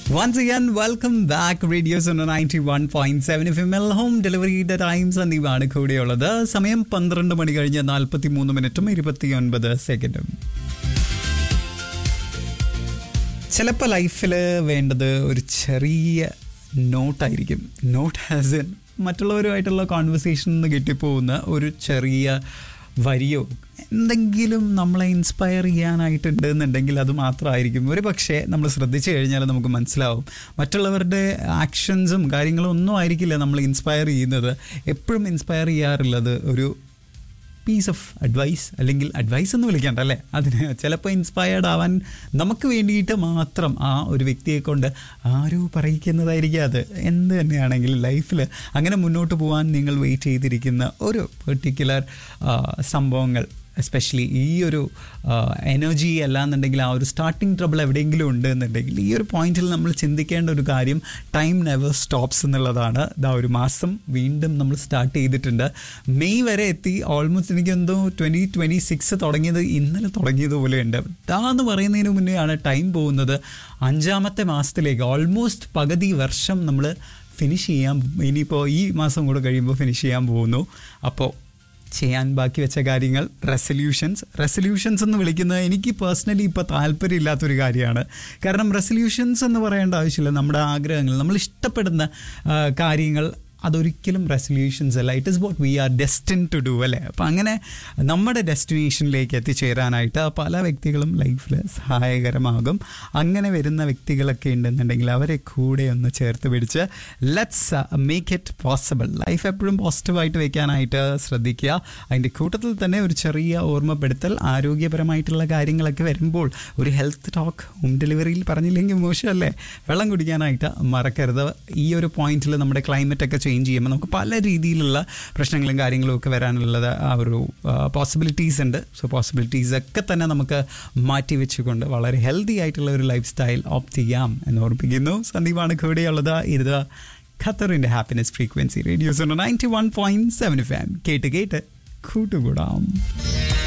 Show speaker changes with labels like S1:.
S1: Once again, welcome back. Radio Sona 91.7 FM L home ഡെലിവറിയുടെ time സന്ദീപാണ് കൂടെയുള്ളത് സമയം പന്ത്രണ്ട് മണി കഴിഞ്ഞ് നാൽപ്പത്തി മൂന്ന് മിനിറ്റും ഇരുപത്തിയൊൻപത് സെക്കൻഡും ചിലപ്പോൾ ലൈഫിൽ വേണ്ടത് ഒരു ചെറിയ നോട്ടായിരിക്കും നോട്ട് ഹാസ് ഇൻ മറ്റുള്ളവരുമായിട്ടുള്ള കോൺവെർസേഷൻ നിന്ന് കിട്ടിപ്പോകുന്ന ഒരു ചെറിയ വരിയോ എന്തെങ്കിലും നമ്മളെ ഇൻസ്പയർ ചെയ്യാനായിട്ടുണ്ട് എന്നുണ്ടെങ്കിൽ അത് മാത്രമായിരിക്കും ഒരു പക്ഷേ നമ്മൾ ശ്രദ്ധിച്ചു കഴിഞ്ഞാൽ നമുക്ക് മനസ്സിലാവും മറ്റുള്ളവരുടെ ആക്ഷൻസും കാര്യങ്ങളും ഒന്നും ആയിരിക്കില്ല നമ്മൾ ഇൻസ്പയർ ചെയ്യുന്നത് എപ്പോഴും ഇൻസ്പയർ ചെയ്യാറുള്ളത് ഒരു പീസ് ഓഫ് അഡ്വൈസ് അല്ലെങ്കിൽ അഡ്വൈസ് എന്ന് വിളിക്കണ്ട അല്ലേ അതിന് ചിലപ്പോൾ ഇൻസ്പയർഡ് ആവാൻ നമുക്ക് വേണ്ടിയിട്ട് മാത്രം ആ ഒരു വ്യക്തിയെ കൊണ്ട് ആരോ പറയിക്കുന്നതായിരിക്കും അത് എന്ത് തന്നെയാണെങ്കിലും ലൈഫിൽ അങ്ങനെ മുന്നോട്ട് പോകാൻ നിങ്ങൾ വെയിറ്റ് ചെയ്തിരിക്കുന്ന ഒരു പെർട്ടിക്കുലർ സംഭവങ്ങൾ എസ്പെഷ്യലി ഈ ഒരു എനർജി അല്ലാന്നുണ്ടെങ്കിൽ ആ ഒരു സ്റ്റാർട്ടിങ് ട്രബിൾ എവിടെയെങ്കിലും ഉണ്ട് എന്നുണ്ടെങ്കിൽ ഈ ഒരു പോയിന്റിൽ നമ്മൾ ചിന്തിക്കേണ്ട ഒരു കാര്യം ടൈം നെവർ സ്റ്റോപ്സ് എന്നുള്ളതാണ് ഇതാ ഒരു മാസം വീണ്ടും നമ്മൾ സ്റ്റാർട്ട് ചെയ്തിട്ടുണ്ട് മെയ് വരെ എത്തി ഓൾമോസ്റ്റ് എനിക്ക് എന്തോ ട്വൻറ്റി ട്വൻറ്റി സിക്സ് തുടങ്ങിയത് ഇന്നലെ തുടങ്ങിയതുപോലെയുണ്ട് ഇതാന്ന് പറയുന്നതിന് മുന്നെയാണ് ടൈം പോകുന്നത് അഞ്ചാമത്തെ മാസത്തിലേക്ക് ഓൾമോസ്റ്റ് പകുതി വർഷം നമ്മൾ ഫിനിഷ് ചെയ്യാൻ ഇനിയിപ്പോൾ ഈ മാസം കൂടെ കഴിയുമ്പോൾ ഫിനിഷ് ചെയ്യാൻ പോകുന്നു അപ്പോൾ ചെയ്യാൻ ബാക്കി വെച്ച കാര്യങ്ങൾ റെസൊല്യൂഷൻസ് റെസൊല്യൂഷൻസ് എന്ന് വിളിക്കുന്നത് എനിക്ക് പേഴ്സണലി ഇപ്പോൾ താല്പര്യമില്ലാത്തൊരു കാര്യമാണ് കാരണം റെസൊല്യൂഷൻസ് എന്ന് പറയേണ്ട ആവശ്യമില്ല നമ്മുടെ ആഗ്രഹങ്ങൾ നമ്മൾ ഇഷ്ടപ്പെടുന്ന ആ, കാര്യങ്ങൾ അതൊരിക്കലും റെസൊല്യൂഷൻസ് അല്ല it is what we are destined to do അല്ലേ അപ്പം അങ്ങനെ നമ്മുടെ ഡെസ്റ്റിനേഷനിലേക്ക് എത്തിച്ചേരാനായിട്ട് പല വ്യക്തികളും ലൈഫിൽ സഹായകരമാകും അങ്ങനെ വരുന്ന വ്യക്തികളൊക്കെ ഉണ്ടെന്നുണ്ടെങ്കിൽ അവരെ കൂടെ ഒന്ന് ചേർത്ത് പിടിച്ച് let's make it possible life എപ്പോഴും പോസിറ്റീവായിട്ട് വെക്കാനായിട്ട് ശ്രദ്ധിക്കുക അതിൻ്റെ കൂട്ടത്തിൽ തന്നെ ഒരു ചെറിയ ഓർമ്മപ്പെടുത്തൽ ആരോഗ്യപരമായിട്ടുള്ള കാര്യങ്ങളൊക്കെ വരുമ്പോൾ ഒരു ഹെൽത്ത് ടോക്ക് ഹോം ഡെലിവറിയിൽ പറഞ്ഞില്ലെങ്കിൽ മോശമല്ലേ വെള്ളം കുടിക്കാനായിട്ട് മറക്കരുത് ഈ ഒരു പോയിന്റിൽ നമ്മുടെ ക്ലൈമറ്റ് ഒക്കെ ചേഞ്ച് ചെയ്യുമ്പോൾ നമുക്ക് പല രീതിയിലുള്ള പ്രശ്നങ്ങളും കാര്യങ്ങളും ഒക്കെ വരാനുള്ളത് ആ ഒരു പോസിബിലിറ്റീസ് ഉണ്ട് സോ പോസിബിലിറ്റീസ് ഒക്കെ തന്നെ നമുക്ക് മാറ്റി വെച്ചുകൊണ്ട് വളരെ ഹെൽത്തി ആയിട്ടുള്ള ഒരു ലൈഫ് സ്റ്റൈൽ ഓപ്റ്റ് ചെയ്യാം എന്ന് ഓർമ്മിപ്പിക്കുന്നു സന്ദീപാണ് കൂടെയുള്ളത് ഇത് ഖത്തറിൻ്റെ happiness frequency radios ninety one point seven F M കേട്ട് കേട്ട് കൂട്ടുകൂടാം